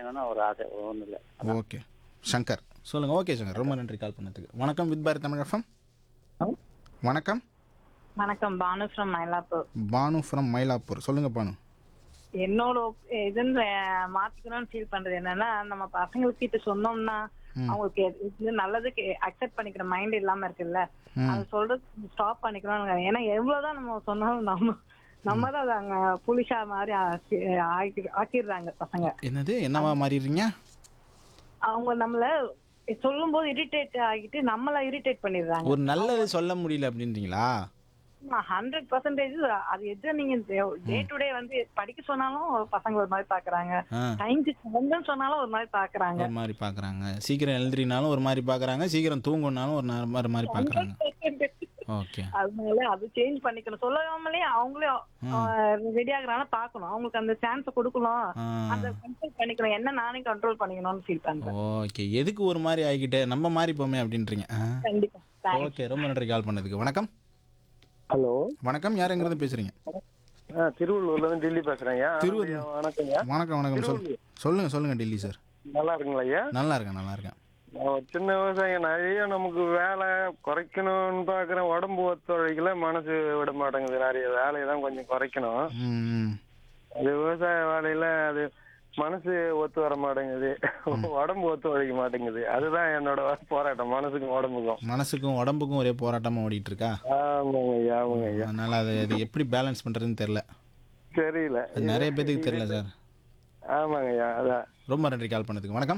வேணும்னு ஒரு ஆசை ஒன்றும் இல்லை ஓகே சங்கர் சொல்லுங்கள் ஓகே சங்கர் ரொம்ப நன்றி கால் பண்ணதுக்கு வணக்கம் வித் பாரத் தமிழ் எஃப்எம் வணக்கம் வணக்கம் பானு ஃப்ரம் மயிலாப்பூர் பானு ஃப்ரம் மயிலாப்பூர் சொல்லுங்கள் பானு என்னோட op- இதுன்னு மாத்திக்கணும்னு ஃபீல் பண்றது என்னன்னா நம்ம பசங்களுக்கு கிட்ட சொன்னோம்னா அவங்களுக்கு எது- இது நல்லதுக்கு அக்செப்ட் பண்ணிக்கிற மைண்ட் இல்லாம இருக்குல்ல அது சொல்றது ஸ்டாப் பண்ணிக்கணும் ஏன்னா எவ்வளவுதான் நம்ம சொன்னாலும் நம்ம நம்ம தான் அதை அங்க புலிஷா மாதிரி ஆக்கி- ஆக்கி- ஆக்கிடுறாங்க பசங்க என்னது என்னவா மாறிடுறீங்க அவங்க நம்மள சொல்லும் போது இரிட்டேட் ஆகிட்டு நம்மள இரிட்டேட் பண்ணிடுறாங்க ஒரு நல்லது சொல்ல முடியல அப்படின்றீங்களா ஹண்ட்ரட் பர்சன்டேஜ் அது எது நீங்க டே டு டே வந்து படிக்க சொன்னாலும் பசங்க ஒரு மாதிரி பாக்குறாங்க ஆ டைம்க்கு வந்து சொன்னாலும் ஒரு மாதிரி பாக்குறாங்க ஒரு மாதிரி பார்க்குறாங்க சீக்கிரம் எழுந்திரினாலும் ஒரு மாதிரி பார்க்குறாங்க சீக்கிரம் தூங்கணுனாலும் ஒரு நா- ஒரு மாதிரி பார்க்குறாங்க ஓகே அதனால அது சேஞ்ச் பண்ணிக்கணும் சொல்லாமலே அவங்களே ரெடி ஆகுறாங்க பாக்கணும் அவங்களுக்கு அந்த சான்ஸ் கொடுக்கணும் ஆ அந்த கண்ட்ரோல் பண்ணிக்கணும் என்ன நானே கண்ட்ரோல் பண்ணிக்கணும்னு ஃபீல் பண்றேன் ஓகே எதுக்கு ஒரு மாதிரி ஆகிக்கிட்டு நம்ம மாதிரி போமே அப்படின்றீங்க ஆ கண்டிப்பா ஓகே ரொம்ப நன்றி கால் பண்ணதுக்கு வணக்கம் ஹலோ வணக்கம் யார் எங்கிறது பேசுறீங்க ஆ திருவள்ளூர்ல இருந்து டெல்லி பேசுறேங்க திருவள்ளூர். வணக்கங்க வணக்கம் வணக்கம் சொல் சொல்லுங்க சொல்லுங்க டெல்லி சார் நல்லா இருக்குங்களா ஐயா நல்லா இருக்கேன் நல்லா இருக்கேன் நான் ஒரு சின்ன விவசாயம் நிறைய நமக்கு வேலை குறைக்கணும்னு பாக்குறேன் உடம்பு ஒத்துழைக்கல மனசு விட மாட்டேங்குது நிறைய வேலையை தான் கொஞ்சம் குறைக்கணும் ம் ம். அது விவசாய வேலையில அது மனசு ஒத்து வர மாட்டேங்குது உடம்பு ஒத்து உழைக்க மாட்டேங்குது அதுதான் என்னோட போராட்டம் மனசுக்கும் உடம்புக்கும் மனசுக்கும் உடம்புக்கும் ஒரே போராட்டமா ஓடிட்டு இருக்கா ஆமாங்க ஐயா ஆமாங்க ஐயா அதனால அது அது எப்படி பேலன்ஸ் பண்றதுன்னு தெரியல தெரியல அது நிறைய பேத்துக்கு தெரியல சார் ஆமாங்க ஐயா அதான் ரொம்ப நன்றி கால் பண்ணதுக்கு வணக்கம்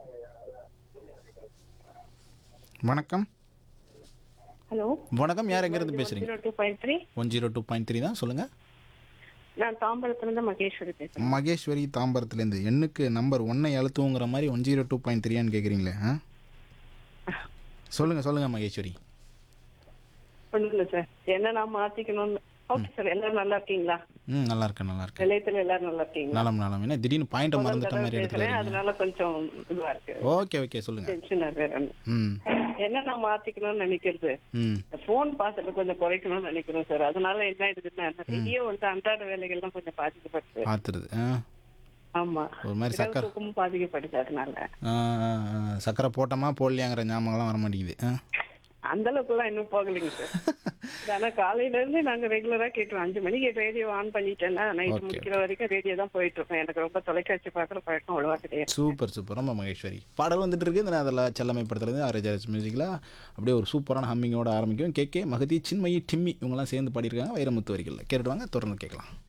வணக்கம் ஹலோ வணக்கம் யார் எங்கேருந்து பேசுறீங்க zero two point three one zero two point three தான் சொல்லுங்க நான் தாம்பரத்துலேருந்து மகேஸ்வரி பேசுகிறேன் மகேஸ்வரி தாம்பரத்துலேருந்து எண்ணுக்கு நம்பர் ஒன்னை அழுத்துவோங்கிற மாதிரி ஒன் ஜீரோ டூ பாயிண்ட் த்ரீயான்னு கேட்குறீங்களே ஆ சொல்லுங்க சொல்லுங்க மகேஸ்வரி ஒன்றும் இல்லை சார் என்ன நான் மாற்றிக்கணும்னு ஓகே சார் எல்லாரும் நல்லா இருக்கீங்களா ம் நல்லா இருக்கேன் நல்லா இருக்கேன் நிலையத்தில் எல்லாரும் நல்லா இருக்கீங்களா நலம் நலம் என்ன திடீர்னு பாயிண்ட்டை முதல் மறந்துட்ட தடவை மாதிரி இடத்துல பேசுறேன் இருக்கீங்க. அதனால கொஞ்சம் இதுவா இருக்கு ஓகே ஓகே சொல்லுங்க டென்ஷன் வேற ம் என்ன நான் மாத்திக்கணும்னு நினைக்கிறது ம் போன் பார்த்துட்டு கொஞ்சம் குறைக்கணும்னு நினைக்கிறோம் சார் அதனால என்ன ஆயிடுதுன்னா நிறைய வந்து அன்றாட வேலைகள்லாம் கொஞ்சம் பாதிக்கப்படுது பார்த்துருது ஆ ஆமா ஒரு மாதிரி இரவு சக்கரை தூக்கமும் பாதிக்கப்படுது அதனால ஆ, ஆ, ஆ, சக்கரை போட்டோமா போடலையாங்கிற ஞாபகம்லாம் வர மாட்டேங்குது ஆ அந்த அளவுக்குலாம் இன்னும் போகலைங்க சார் ஆனா காலையில இருந்து நாங்க ரெகுலரா கேட்டோம் அஞ்சு மணிக்கு ரேடியோ ஆன் பண்ணிட்டேன்னா நைட் Okay. முடிக்கிற வரைக்கும் ரேடியோ தான் போயிட்டு இருக்கோம் எனக்கு ரொம்ப தொலைக்காட்சி பார்க்குற பழக்கம் அவ்வளவா கிடையாது சூப்பர் சூப்பர் ரொம்ப மகேஸ்வரி பாடல் வந்துட்டு இருக்கு இந்த அதில் செல்லமைப்படுத்துறது ஆர்ஜாஸ் மியூசிக்கில் அப்படியே ஒரு சூப்பரான ஹம்மிங்கோட ஆரம்பிக்கும் கேகே மகதி சின்மயி டிம்மி இவங்கெல்லாம் சேர்ந்து பாடியிருக்காங்க வைரமுத்து வரிகளில் கேட்டுட்டு வாங்க தொடர்ந்து கேட்கலாம்